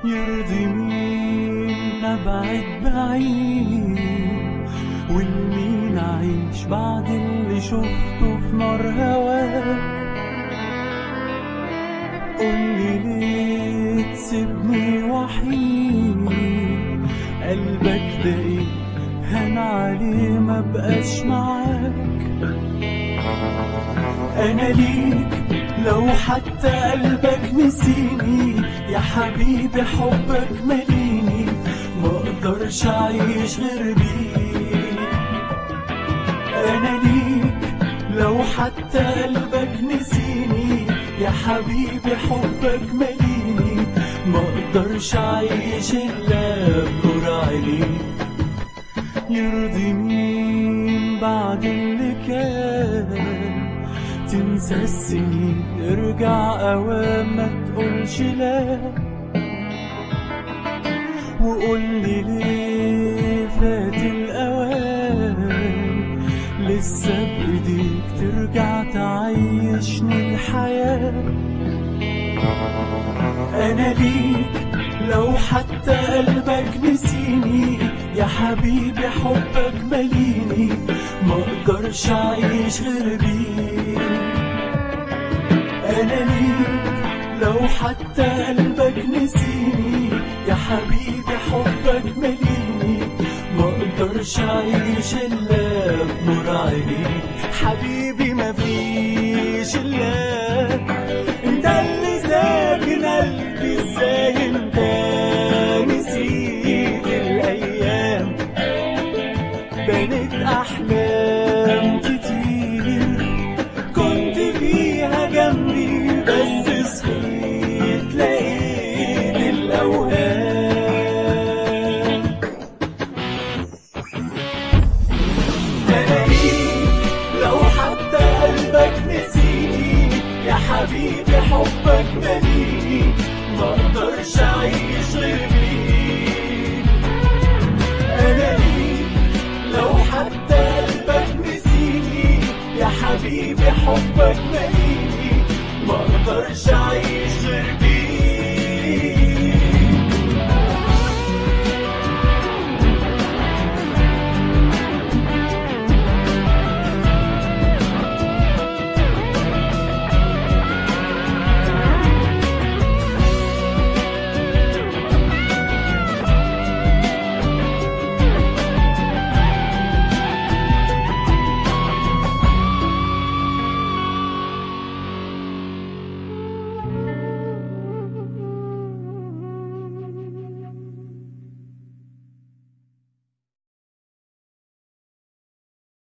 يرضي مين نبعد بعيد والمين أعيش بعد اللي شفته في نار هواك قولي ليه تسيبني وحيد قلبك ده ايه هان عليه ما بقاش معاك انا ليك لو حتى قلبك نسيني يا حبيبي حبك مليني ما اقدرش اعيش غير بيك انا ليك لو حتى قلبك نسيني يا حبيبي حبك مليني ما اقدرش اعيش الا بنور عينيك يرضي مين بعد اللي كان تنسى السنين ارجع اوام ما تقولش لا وقولي ليه فات الاوان لسه بايديك ترجع تعيشني الحياه انا ليك لو حتى قلبك نسيني يا حبيبي حبك مليني ما اقدرش اعيش غير بيك انا ليك لو حتى قلبك نسيني يا حبيبي حبك مليني ما اقدرش اعيش الا بنور عينيك حبيبي ما فيش الا انت اللي ساكن قلبي ازاي انت نسيت الايام بنت احلام كتير كنت فيها جنبي بس صحيت لقيت الاوهام تلاقيك لو حتى قلبك نسيني يا حبيبي حبك مليني ما اقدرش اعيش غير بيك